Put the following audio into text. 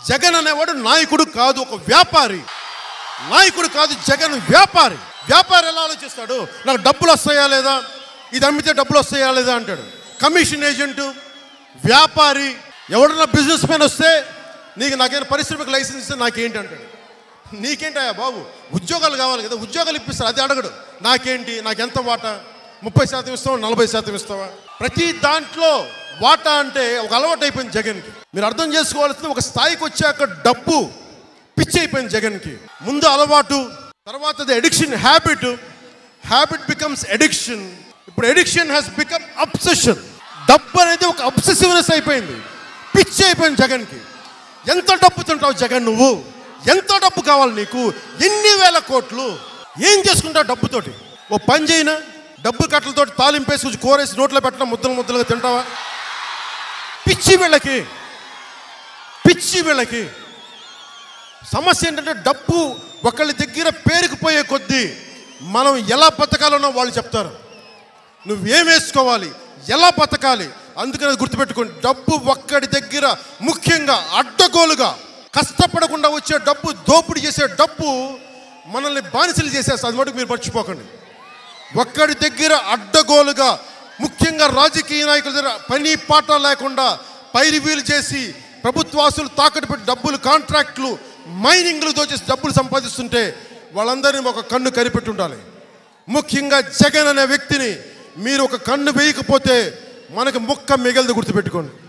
జగన్ అనేవాడు నాయకుడు కాదు ఒక వ్యాపారి నాయకుడు కాదు జగన్ వ్యాపారి వ్యాపారి ఎలా ఆలోచిస్తాడు నాకు డబ్బులు వస్తాయా లేదా ఇది అమ్మితే డబ్బులు వస్తాయా లేదా అంటాడు కమిషన్ ఏజెంట్ వ్యాపారి ఎవడన్నా బిజినెస్ మ్యాన్ వస్తే నీకు నాకేమైనా పరిశ్రమకు లైసెన్స్ ఇస్తే నాకేంటి అంటాడు నీకేంటయ్యా బాబు ఉద్యోగాలు కావాలి కదా ఉద్యోగాలు ఇప్పిస్తారు అది అడగడు నాకేంటి నాకు ఎంత వాటా ముప్పై శాతం ఇస్తావా నలభై శాతం ఇస్తావా ప్రతి దాంట్లో వాటా అంటే ఒక అలవాటు అయిపోయింది జగన్కి మీరు అర్థం చేసుకోవాల్సింది ఒక స్థాయికి వచ్చాక డబ్బు పిచ్చి అయిపోయింది జగన్కి ముందు అలవాటు తర్వాత addiction habit habit becomes addiction ఇప్పుడు ఎడిక్షన్ హ్యాస్ బికమ్ అబ్సెషన్ డబ్బు అనేది ఒక అబ్సెసివ్నెస్ అయిపోయింది పిచ్చి అయిపోయింది జగన్కి ఎంత డబ్బు తింటావు జగన్ నువ్వు ఎంత డబ్బు కావాలి నీకు ఎన్ని వేల కోట్లు ఏం చేసుకుంటావు డబ్బుతోటి ఓ పని చేయనా డబ్బు కట్టలతో తాలింపేసి కొంచెం కూరేసి నోట్లో పెట్టడం ముద్దలు ముద్దలుగా తింటావా పిచ్చి వీళ్ళకి పిచ్చి వీళ్ళకి సమస్య ఏంటంటే డబ్బు ఒకళ్ళ దగ్గర పేరుకుపోయే కొద్దీ మనం ఎలా బతకాలనో వాళ్ళు చెప్తారు నువ్వేం వేసుకోవాలి ఎలా బతకాలి అందుకని అది గుర్తుపెట్టుకోండి డబ్బు ఒక్కడి దగ్గర ముఖ్యంగా అడ్డగోలుగా కష్టపడకుండా వచ్చే డబ్బు దోపిడీ చేసే డబ్బు మనల్ని బానిసలు చేసేస్తుంది అది మటుకు మీరు మర్చిపోకండి ఒక్కడి దగ్గర అడ్డగోలుగా ముఖ్యంగా రాజకీయ నాయకుల దగ్గర పని పాట లేకుండా పైరివీలు చేసి ప్రభుత్వాసులు తాకట్టు పెట్టి డబ్బులు కాంట్రాక్ట్లు మైనింగ్లు దోచేసి డబ్బులు సంపాదిస్తుంటే వాళ్ళందరినీ ఒక కన్ను కనిపెట్టి ఉండాలి ముఖ్యంగా జగన్ అనే వ్యక్తిని మీరు ఒక కన్ను వేయకపోతే మనకు ముక్క మిగలదు గుర్తుపెట్టుకోండి